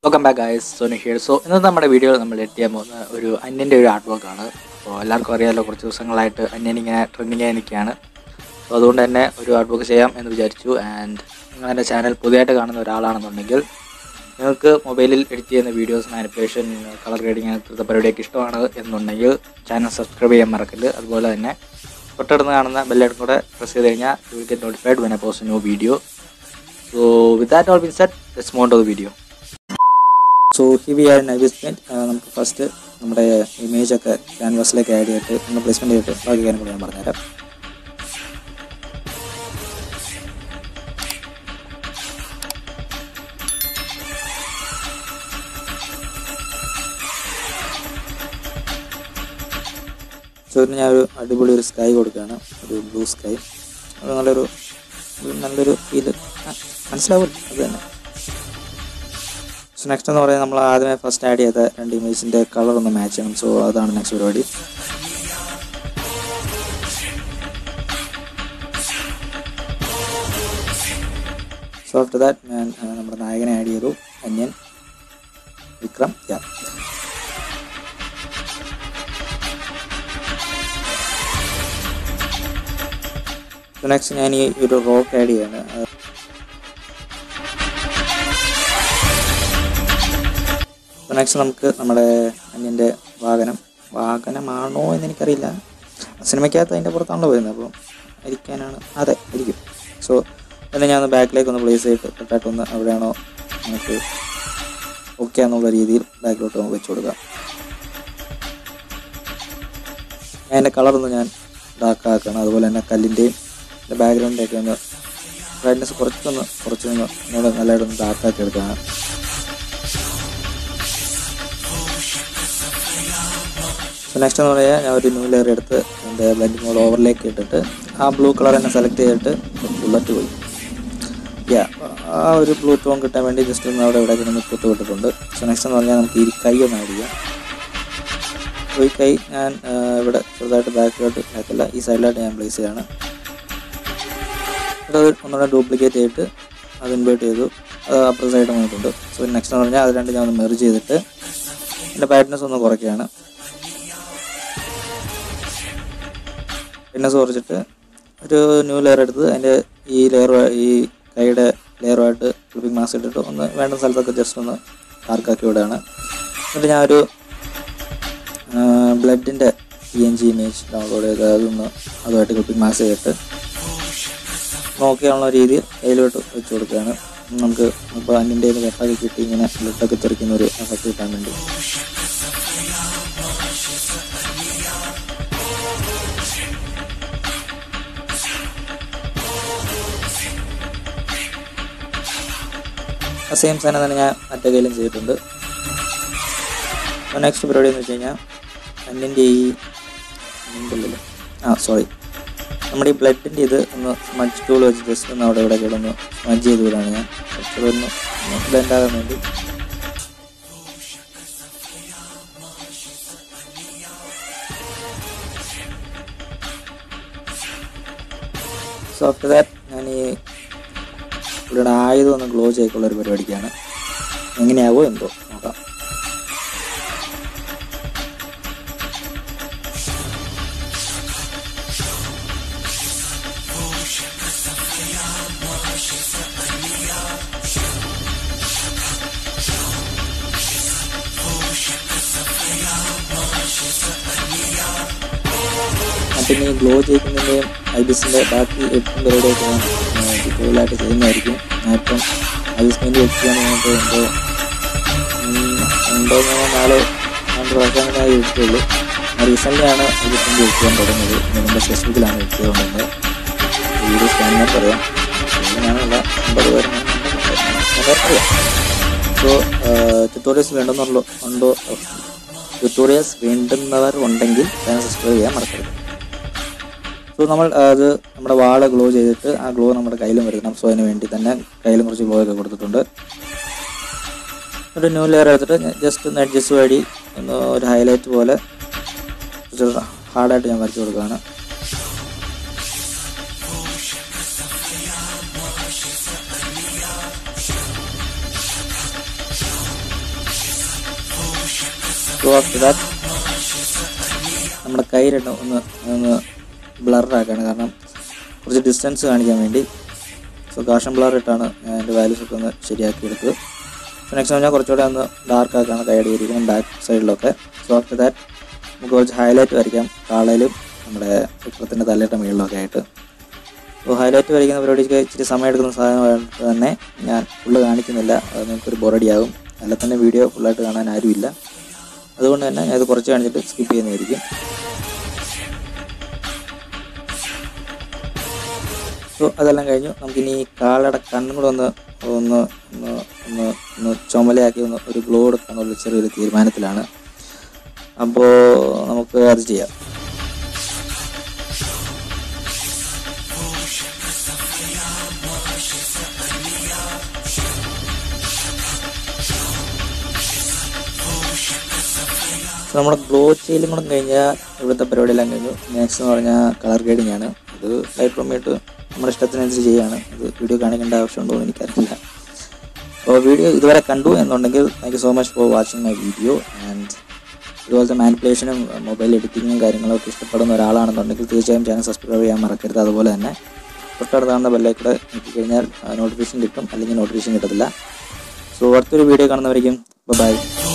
welcome back guys Sonu here so ഇന്നത്തെ നമ്മുടെ വീഡിയോയിൽ നമ്മൾ എഡിറ്റ് ചെയ്യാൻ പോകുന്ന ഒരു അന്യൻ്റെ ഒരു ആർട്ട് വർക്കാണ് അപ്പോൾ എല്ലാവർക്കും അറിയാമല്ലോ കുറച്ച് ദിവസങ്ങളായിട്ട് അന്യൻ ഇങ്ങനെ ട്രെൻഡിങ് ആയി നിൽക്കുകയാണ് അപ്പോൾ അതുകൊണ്ട് തന്നെ ഒരു ആർട്ട് വർക്ക് ചെയ്യാം എന്ന് വിചാരിച്ചു ആൻഡ് നിങ്ങൾ എൻ്റെ ചാനൽ പുതിയതായിട്ട് കാണുന്ന ഒരാളാണെന്നുണ്ടെങ്കിൽ നിങ്ങൾക്ക് മൊബൈലിൽ എഡിറ്റ് ചെയ്യുന്ന വീഡിയോസ് മാനിപ്പുലേഷൻ കളർ ഗ്രേഡിങ് അങ്ങനത്തെ പരിപാടിയൊക്കെ ഇഷ്ടമാണ് എന്നുണ്ടെങ്കിൽ ചാനൽ സബ്സ്ക്രൈബ് ചെയ്യാൻ മറക്കല്ല് അതുപോലെ തന്നെ തൊട്ടടുത്ത് കാണുന്ന ബെല്ലൈക്കൺ കൂടെ പ്രസ് ചെയ്ത് കഴിഞ്ഞാൽ you will get notified when I post new video so with that all been set let's move on to the video so here we are നൈബിസ്മെൻറ്റ് നമുക്ക് ഫസ്റ്റ് നമ്മുടെ ഇമേജ് ഒക്കെ ക്യാൻവാസിലേക്ക് ആഡ് ചെയ്തിട്ട് ഒന്ന് പ്ലേസ്മെൻറ്റ് ചെയ്തിട്ട് ബാക്കി കാര്യങ്ങൾ ഞാൻ പറഞ്ഞുതരാം സോ ഇതിന് ഞാൻ ഒരു അടിപൊളി ഒരു സ്കൈ കൊടുക്കുകയാണ് ഒരു ബ്ലൂ സ്കൈ അത് നല്ലൊരു ഒരു നല്ലൊരു ഫീല് മനസ്സിലാവും അത് തന്നെ സോ നെക്സ്റ്റ് എന്ന് പറയുന്നത് നമ്മൾ ആദ്യമേ ഫസ്റ്റ് ആഡ് ചെയ്ത രണ്ട് ഇമേജിൻ്റെ കളർ ഒന്ന് മാച്ച് ചെയ്യണം സോ അതാണ് നെക്സ്റ്റ് പരിപാടി സോ ആഫ്റ്റർ ദാറ്റ് ഞാൻ ആ, നമ്മുടെ നായകനെ ആഡ് ചെയ്തു അന്യൻ വിക്രം യാ നെക്സ്റ്റ് ഞാൻ ഈ ഒരു റോക്ക് ആഡ് ചെയ്യാണ് ആ, നെക്സ്റ്റ് നമുക്ക് നമ്മുടെ അന്യൻ്റെ വാഹനം വാഹനമാണോ എന്ന് എനിക്കറിയില്ല സിനിമയ്ക്കകത്ത് അതിൻ്റെ പുറത്താണല്ലോ വരുന്നത് അപ്പോൾ ഇരിക്കാനാണ് അതെ ഇരിക്കും സോ അതിനെ ഞാൻ ഒന്ന് ബാക്കിലേക്ക് ഒന്ന് പ്ലേസ് ചെയ്തിട്ട് തൊട്ടായിട്ട് ഒന്ന് അവിടെയാണോ നമുക്ക് ഓക്കെ എന്നുള്ള രീതിയിൽ ബാക്കിലോട്ട് നമുക്ക് വെച്ച് കൊടുക്കാം ഞാൻ എൻ്റെ കളറൊന്ന് ഞാൻ ഡാർക്ക് ആക്കണം അതുപോലെ തന്നെ കല്ലിൻ്റെയും എൻ്റെ ബാക്ക്ഗ്രൗണ്ടിൻ്റെയൊക്കെ ഒന്ന് ബ്രൈറ്റ്നസ് കുറച്ചൊന്ന് കുറച്ചൊന്ന് ഒന്നുകൂടെ നല്ലതായിട്ടൊന്ന് ഡാർക്കാക്കി എടുക്കാം സോ നെക്സ്റ്റ് എന്ന് പറയാൻ ഞാൻ ഒരു ന്യൂ ലെയർ എടുത്ത് എൻ്റെ ബ്ലൻഡിങ് മോഡ് ഓവറിലേക്ക് ഇട്ടിട്ട് ആ ബ്ലൂ കളർ തന്നെ സെലക്ട് ചെയ്തിട്ട് ബുള്ളറ്റ് പോയി യാ ആ ഒരു ബ്ലൂ ടോൺ കിട്ടാൻ വേണ്ടി ജസ്റ്റ് ഒന്ന് അവിടെ ഇവിടെ ഒന്ന് കുത്ത് വിട്ടിട്ടുണ്ട് സോ നെക്സ്റ്റ് എന്ന് പറഞ്ഞാൽ നമുക്ക് ഈ കൈ ഒന്ന് ആഡ് ചെയ്യാം അപ്പോൾ ഈ കൈ ഞാൻ ആ, ഇവിടെ ചെറുതായിട്ട് ബാക്കിലോട്ട് ബാക്കല്ല ഈ സൈഡിലായിട്ട് ഞാൻ പ്ലേസ് ചെയ്യാണ് അത് ഒന്നുകൂടെ ഡ്യൂപ്ലിക്കേറ്റ് ചെയ്തിട്ട് അത് ഇൻവേർട്ട് ചെയ്തു അത് അപ്പുറത്തെ സൈഡ് വന്നിട്ടുണ്ട് സോ നെക്സ്റ്റ് എന്ന് പറഞ്ഞാൽ അത് രണ്ട് ഞാൻ ഒന്ന് മെർജ് ചെയ്തിട്ട് എൻ്റെ ബ്രൈറ്റ്നസ് ഒന്ന് കുറയ്ക്കുകയാണ് പിന്നെ കുറച്ചിട്ട് ഒരു ന്യൂ ലെയർ എടുത്ത് അതിൻ്റെ ഈ ലെയർ ഈ കൈയുടെ ലെയറുമായിട്ട് ക്ലിപ്പിംഗ് മാസ്ക് ഇട്ടിട്ട് ഒന്ന് വേണ്ട സ്ഥലത്തൊക്കെ ജസ്റ്റ് ഒന്ന് ഡാർക്കാക്കി വിടുകയാണ് എന്നിട്ട് ഞാനൊരു ബ്ലഡിൻ്റെ P N G image download ചെയ്ത് അതൊന്ന് അതുമായിട്ട് ക്ലിപ്പിംഗ് മാസ്ക് ചെയ്തിട്ട് നോക്കിയാണുള്ള രീതിയിൽ കയ്യിലോട്ട് വെച്ച് കൊടുക്കുകയാണ് നമുക്ക് ഇപ്പോൾ അന്നിൻ്റെ വെട്ടൊക്കെ കിട്ടി ഇങ്ങനെ ബ്ലഡൊക്കെ തെറിക്കുന്ന ഒരു എഫക്റ്റ് കിട്ടാൻ വേണ്ടി സെയിം സാധനം തന്നെ ഞാൻ മറ്റേ കയ്യിലും ചെയ്തിട്ടുണ്ട് നെക്സ്റ്റ് പരിപാടി എന്ന് വെച്ച് കഴിഞ്ഞാൽ അന്നിൻ്റെ ഈ ഉണ്ടല്ലോ ആ സോറി നമ്മുടെ ഈ ബ്ലഡിൻ്റെ ഇത് ഒന്ന് സ്മജ് ടൂൾ വെച്ച് ജസ്റ്റ് ഒന്ന് അവിടെ ഇവിടെ കിടന്ന് സ്മജ് ചെയ്ത് വിടാണ് ഞാൻ കുറച്ചുകൂടെ ഒന്ന് ബ്ലെൻഡ് ആകാൻ വേണ്ടി സോ ആഫ്റ്റർ ദാറ്റ് ഞാൻ ഈ പുള്ളിയുടെ ആയുധം ഒന്ന് ഗ്ലോ ചെയ്തുള്ള ഒരു പരിപാടിക്കാണ് എങ്ങനെയാവോ എന്തോ നോക്കാം പിന്നെ ഈ ഗ്ലോ ചെയ്യിക്കുന്നതിൻ്റെയും ഐബിസിൻ്റെ ബാക്കി എട്ടും പരിപാടിയൊക്കെ ഞാൻ കൂടുതലായിട്ട് ചെയ്യുന്നതായിരിക്കും ഞാൻ ഇപ്പം ഐബിസ് വേണ്ടി എഡിറ്റ് ചെയ്യാൻ വേണ്ടിയിട്ട് എന്തോ ഉം, രണ്ടോ മൂന്നോ നാലോ രണ്ട് പ്രാവശ്യം ഞാൻ എഡിറ്റുള്ളൂ ഞാൻ റീസെൻ്റിലാണ് ഐബിസ് വേണ്ടി എഡിറ്റ് ചെയ്യാൻ തുടങ്ങിയത് ഇതിന് മുമ്പ് ഫേസ്ബുക്കിലാണ് എഡിറ്റ് ചെയ്തുകൊണ്ടിരുന്നത് വീഡിയോ സ്കാനിങ്ങാൻ പറയാം അങ്ങനെയാണല്ല അമ്പത് പേര് അറിയാം സോ ട്യൂട്ടോറിയൽസ് വേണ്ടെന്നുള്ളൂ ഉണ്ടോ ട്യൂട്ടോറിയൽസ് വേണ്ടുന്നവർ ഉണ്ടെങ്കിൽ ചാനൽ സബ്സ്ക്രൈബ് ചെയ്യാൻ മറക്കരുത് സോ നമ്മൾ അത് നമ്മുടെ വാള് ഗ്ലോ ചെയ്തിട്ട് ആ ഗ്ലോ നമ്മുടെ കയ്യിലും വരണം സോ അതിന് വേണ്ടി തന്നെ കയ്യിലും കുറച്ച് ഗ്ലോ ഒക്കെ കൊടുത്തിട്ടുണ്ട് ഒരു ന്യൂ ലെയർ എടുത്തിട്ട് ജസ്റ്റ് ഒന്ന് അഡ്ജസ്റ്റ് വഴി ഒന്ന് ഒരു ഹൈലൈറ്റ് പോലെ കുറച്ച് ഹാർഡായിട്ട് ഞാൻ വരച്ചു കൊടുക്കുകയാണ് സോ ആഫ്റ്റർ ദാറ്റ് നമ്മുടെ കൈ രണ്ടും ഒന്ന് ഒന്ന് ബ്ലറാക്കാണ് കാരണം കുറച്ച് ഡിസ്റ്റൻസ് കാണിക്കാൻ വേണ്ടി സോ കാഷൻ ബ്ലർ ഇട്ടാണ് ഞാൻ എൻ്റെ വാല്യൂസ് ഒക്കെ ഒന്ന് ശരിയാക്കി എടുത്തത് സോ നെക്സ്റ്റ് ഞാൻ കുറച്ചുകൂടെ ഒന്ന് ഡാർക്ക് ആക്കാണ് കൈയുടെ ഇരിക്കണം ബാക്ക് സൈഡിലൊക്കെ സോ ആഫ്റ്റർ ദാറ്റ് നമുക്ക് കുറച്ച് ഹൈലൈറ്റ് വരയ്ക്കാം കാളയിലും നമ്മുടെ ചിത്രത്തിൻ്റെ തലയുടെ മുകളിലൊക്കെ ആയിട്ട് സോ ഹൈലൈറ്റ് വരയ്ക്കുന്ന പരിപാടിക്ക് ഇച്ചിരി സമയം എടുക്കുന്ന സാധനമായിട്ട് തന്നെ ഞാൻ ഫുള്ള് കാണിക്കുന്നില്ല അത് നിങ്ങൾക്കൊരു ബോറടിയാകും അല്ല തന്നെ വീഡിയോ ഫുള്ളായിട്ട് കാണാൻ ആരുമില്ല അതുകൊണ്ട് തന്നെ ഞാൻ ഇത് കുറച്ച് കാണിച്ചിട്ട് സ്കിപ്പ് ചെയ്യുന്നതായിരിക്കും സോ അതെല്ലാം കഴിഞ്ഞു നമുക്കിനി ഈ കാളയുടെ കണ്ണും കൂടെ ഒന്ന് ഒന്ന് ഒന്ന് ഒന്ന് ഒന്ന് ചുമലയാക്കി ഒന്ന് ഒരു ഗ്ലോ എടുക്കാന്നുള്ള ചെറിയൊരു തീരുമാനത്തിലാണ് അപ്പോൾ നമുക്ക് അത് ചെയ്യാം സോ നമ്മുടെ ഗ്ലോ ചെയ്യലും കൂടെ കഴിഞ്ഞാൽ ഇവിടുത്തെ പരിപാടിയെല്ലാം കഴിഞ്ഞു നെക്സ്റ്റ് എന്ന് പറഞ്ഞാൽ കളർ ഗ്രേഡിംഗ് ആണ് അത് ലൈറ്റ് റൂമിട്ട് നമ്മുടെ ഇഷ്ടത്തിനനുസരിച്ച് ചെയ്യാണ് അത് വീഡിയോ കാണിക്കേണ്ട ആവശ്യമുണ്ടോ എന്ന് എനിക്കറിയില്ല അപ്പോൾ വീഡിയോ ഇതുവരെ കണ്ടു എന്നുണ്ടെങ്കിൽ thank you so much for watching my video and ഇതുപോലത്തെ മാനിപ്പുലേഷനും മൊബൈൽ എഡിറ്റിങ്ങും കാര്യങ്ങളൊക്കെ ഇഷ്ടപ്പെടുന്ന ഒരാളാണെന്നുണ്ടെങ്കിൽ തീർച്ചയായും ചാനൽ സബ്സ്ക്രൈബ് ചെയ്യാൻ മറക്കരുത് അതുപോലെ തന്നെ തൊട്ടടുത്ത് കാണുന്ന ബെല്ലൈക്കൂടെ നോക്കിക്കഴിഞ്ഞാൽ നോട്ടിഫിക്കേഷൻ കിട്ടും അല്ലെങ്കിൽ നോട്ടിഫിക്കേഷൻ കിട്ടത്തില്ല സോ അടുത്തൊരു വീഡിയോ കാണുന്നവരേക്കും ബൈ